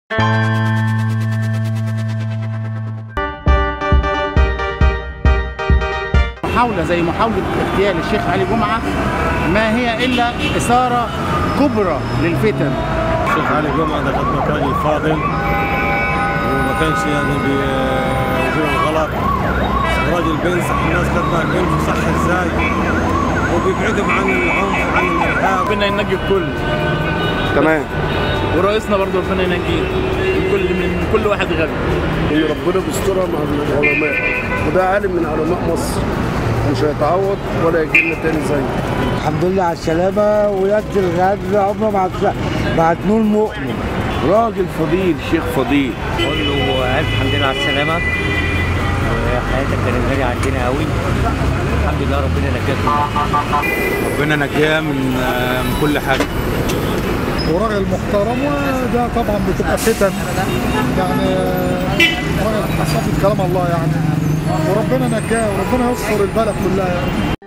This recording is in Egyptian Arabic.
محاولة زي محاولة اغتيال الشيخ علي جمعة ما هي إلا إثارة كبرى للفتن الشيخ علي جمعة ده كان راجل فاضل وما كانش يعني بيقول الغلط راجل بينصح الناس كانت بيمشوا صح ازاي وبيبعدهم عن العنف عن الارهاب ربنا ينجي الكل تمام ورئيسنا برضه ربنا ينجيه من كل من كل واحد غبي اللي ربنا بيسترها مع العلماء وده عالم من علماء مصر مش هيتعوض ولا يجي لنا تاني زيه الحمد لله على السلامة ويد الغدر عمره ما هتس- ما هتنول مؤمن راجل فضيل شيخ فضيل بقول له الف حمد لله على السلامه وحياتك كانت غاليه عندنا قوي الحمد لله ربنا نجاك ربنا نجاه من من كل حاجه وراجل محترم وده طبعا بتبقى فتن يعني راجل حسب كلام الله يعني وربنا نجاه وربنا يستر البلد كلها يعني